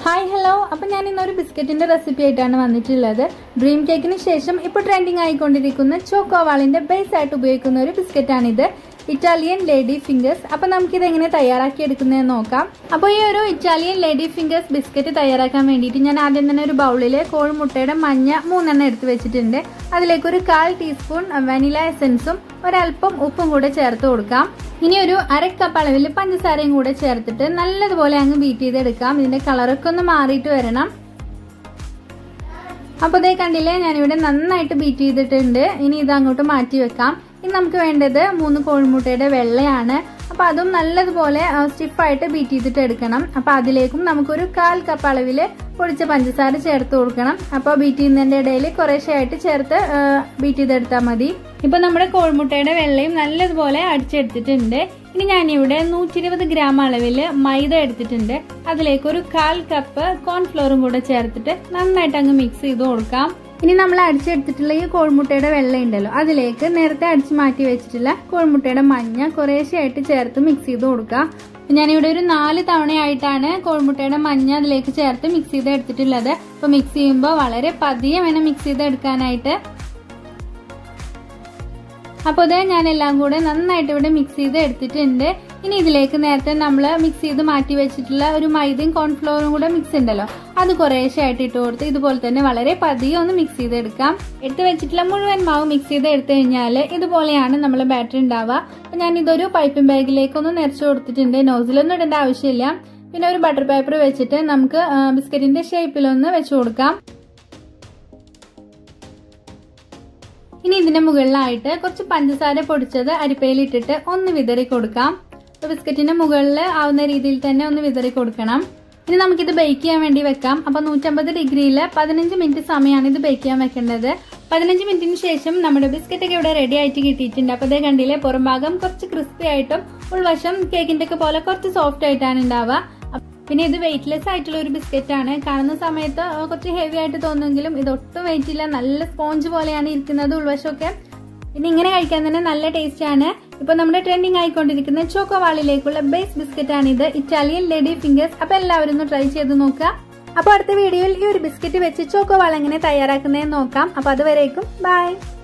hi hello അപ്പം ഞാൻ ഇന്നൊരു ബിസ്ക്കറ്റിന്റെ റെസിപ്പി ആയിട്ടാണ് വന്നിട്ടുള്ളത് ഡ്രീം കേക്കിന് ശേഷം ഇപ്പോൾ ട്രെൻഡിങ് ആയിക്കൊണ്ടിരിക്കുന്ന ചോക്കോവാളിന്റെ ബേസ് ആയിട്ട് ഉപയോഗിക്കുന്ന ഒരു ബിസ്ക്കറ്റാണിത് ഇറ്റാലിയൻ ലേഡി ഫിംഗേഴ്സ് അപ്പം നമുക്കിത് എങ്ങനെ തയ്യാറാക്കി എടുക്കുന്നതെന്ന് നോക്കാം അപ്പോൾ ഈ ഒരു ഇറ്റാലിയൻ ലേഡി ഫിംഗേഴ്സ് ബിസ്ക്കറ്റ് തയ്യാറാക്കാൻ വേണ്ടിയിട്ട് ഞാൻ ആദ്യം തന്നെ ഒരു ബൗളിൽ കോഴിമുട്ടയുടെ മഞ്ഞ മൂന്നെണ്ണം എടുത്ത് വെച്ചിട്ടുണ്ട് അതിലേക്ക് ഒരു കാൽ ടീസ്പൂൺ വനില എസൻസും ഒരല്പം ഉപ്പും കൂടെ ചേർത്ത് കൊടുക്കാം ഇനി ഒരു അര കപ്പ് അളവിൽ പഞ്ചസാരയും കൂടെ ചേർത്തിട്ട് നല്ലതുപോലെ അങ്ങ് ബീറ്റ് ചെയ്തെടുക്കാം ഇതിന്റെ കളറൊക്കെ ഒന്ന് മാറിയിട്ട് വരണം അപ്പോൾ ഇതേ കണ്ടില്ലേ ഞാനിവിടെ നന്നായിട്ട് ബീറ്റ് ചെയ്തിട്ടുണ്ട് ഇനി ഇത് അങ്ങോട്ട് മാറ്റി വെക്കാം ഇനി നമുക്ക് വേണ്ടത് മൂന്ന് കോഴിമുട്ടയുടെ വെള്ളയാണ് അപ്പോൾ അതും നല്ലതുപോലെ സ്റ്റിഫായിട്ട് ബീറ്റ് ചെയ്തിട്ട് എടുക്കണം അപ്പോൾ അതിലേക്കും നമുക്കൊരു കാൽ കപ്പ് അളവിൽ പൊടിച്ച പഞ്ചസാര ചേർത്ത് കൊടുക്കണം അപ്പോൾ ബീറ്റ് ചെയ്യുന്നതിൻ്റെ ഇടയിൽ കുറേശ്ശെ ആയിട്ട് ചേർത്ത് ബീറ്റ് ചെയ്തെടുത്താൽ മതി ഇപ്പോൾ നമ്മുടെ കോഴിമുട്ടയുടെ വെള്ളയും നല്ലതുപോലെ അടിച്ചെടുത്തിട്ടുണ്ട് ഇനി ഞാനിവിടെ നൂറ്റി ഇരുപത് ഗ്രാം അളവിൽ മൈദ എടുത്തിട്ടുണ്ട് അതിലേക്ക് ഒരു കാൽ കപ്പ് കോൺഫ്ലോറും കൂടെ ചേർത്തിട്ട് നന്നായിട്ട് അങ്ങ് മിക്സ് ചെയ്ത് കൊടുക്കാം ഇനി നമ്മൾ അടിച്ചെടുത്തിട്ടുള്ള ഈ കോഴിമുട്ടയുടെ വെള്ള ഉണ്ടല്ലോ അതിലേക്ക് നേരത്തെ അടിച്ചു മാറ്റി വെച്ചിട്ടുള്ള കോഴിമുട്ടയുടെ മഞ്ഞ കുറേശ്ശെയായിട്ട് ചേർത്ത് മിക്സ് ചെയ്ത് കൊടുക്കുക ഞാനിവിടെ ഒരു നാല് തവണയായിട്ടാണ് കോഴിമുട്ടയുടെ മഞ്ഞ അതിലേക്ക് ചേർത്ത് മിക്സ് ചെയ്ത് എടുത്തിട്ടുള്ളത് അപ്പോൾ മിക്സ് ചെയ്യുമ്പോൾ വളരെ പതിയെ വേണം മിക്സ് ചെയ്ത് എടുക്കാനായിട്ട് അപ്പോൾ ഇത് ഞാൻ എല്ലാം കൂടെ നന്നായിട്ട് ഇവിടെ മിക്സ് ചെയ്ത് എടുത്തിട്ടുണ്ട് ഇനി ഇതിലേക്ക് നേരത്തെ നമ്മൾ മിക്സ് ചെയ്ത് മാറ്റി വെച്ചിട്ടുള്ള ഒരു മൈദയും കോൺഫ്ലോറും കൂടെ മിക്സ് ഉണ്ടല്ലോ അത് കുറേശ്ശെ ആയിട്ട് ഇട്ട് കൊടുത്ത് ഇതുപോലെ തന്നെ വളരെ പതിയെ ഒന്ന് മിക്സ് ചെയ്തെടുക്കാം എടുത്ത് വെച്ചിട്ടുള്ള മുഴുവൻ മാവ് മിക്സ് ചെയ്ത് എടുത്തു കഴിഞ്ഞാൽ ഇതുപോലെയാണ് നമ്മൾ ബാറ്ററി ഉണ്ടാവുക അപ്പം ഞാൻ ഇതൊരു പൈപ്പിംഗ് ബാഗിലേക്കൊന്ന് നിറച്ച് കൊടുത്തിട്ടുണ്ട് നോസിലൊന്നും ഇടേണ്ട ആവശ്യമില്ല പിന്നെ ഒരു ബട്ടർ പേപ്പർ വെച്ചിട്ട് നമുക്ക് ബിസ്ക്കറ്റിന്റെ ഷേപ്പിലൊന്ന് വെച്ച് കൊടുക്കാം ഇനി ഇതിന്റെ മുകളിലായിട്ട് കുറച്ച് പഞ്ചസാര പൊടിച്ചത് അരിപ്പയിൽ ഇട്ടിട്ട് ഒന്ന് വിതറി കൊടുക്കാം ബിസ്ക്കറ്റിന്റെ മുകളിൽ ആവുന്ന രീതിയിൽ തന്നെ ഒന്ന് വിതറി കൊടുക്കണം ഇനി നമുക്കിത് ബേക്ക് ചെയ്യാൻ വേണ്ടി വെക്കാം അപ്പൊ നൂറ്റമ്പത് ഡിഗ്രിയിൽ പതിനഞ്ച് മിനിറ്റ് സമയമാണ് ഇത് ബേക്ക് ചെയ്യാൻ വെക്കേണ്ടത് പതിനഞ്ച് മിനിറ്റിന് ശേഷം നമ്മുടെ ബിസ്ക്കറ്റ് ഒക്കെ ഇവിടെ റെഡി ആയിട്ട് കിട്ടിയിട്ടുണ്ട് അപ്പൊ അതേ കണ്ടില്ലേ പുറം ഭാഗം കുറച്ച് ക്രിസ്പി ആയിട്ടും ഉൾവശം കേക്കിന്റെ ഒക്കെ പോലെ കുറച്ച് സോഫ്റ്റ് ആയിട്ടാണ് ഉണ്ടാവുക പിന്നെ ഇത് വെയിറ്റ്ലെസ് ആയിട്ടുള്ള ഒരു ബിസ്ക്കറ്റ് ആണ് കാണുന്ന സമയത്ത് കുറച്ച് ഹെവി ആയിട്ട് തോന്നുമെങ്കിലും ഇത് ഒട്ടും വെയിറ്റ് ഇല്ല നല്ല സ്പോഞ്ച് പോലെയാണ് ഇരിക്കുന്നത് ഉൾവശമൊക്കെ പിന്നെ ഇങ്ങനെ കഴിക്കാൻ തന്നെ നല്ല ടേസ്റ്റ് ആണ് ഇപ്പൊ നമ്മുടെ ട്രെൻഡിങ് ആയിക്കൊണ്ടിരിക്കുന്ന ചോക്കോവാളിലേക്കുള്ള ബേസ് ബിസ്ക്കറ്റ് ആണ് ഇത് ഇറ്റാലിയൻ ലേഡി ഫിംഗേഴ്സ് അപ്പൊ എല്ലാവരും ഒന്ന് ട്രൈ ചെയ്ത് നോക്കുക അപ്പൊ അടുത്ത വീഡിയോയിൽ ഈ ഒരു ബിസ്ക്കറ്റ് വെച്ച് ചോക്കോവാൾ എങ്ങനെ തയ്യാറാക്കുന്നതെന്ന് നോക്കാം അപ്പൊ അതുവരേക്കും ബൈ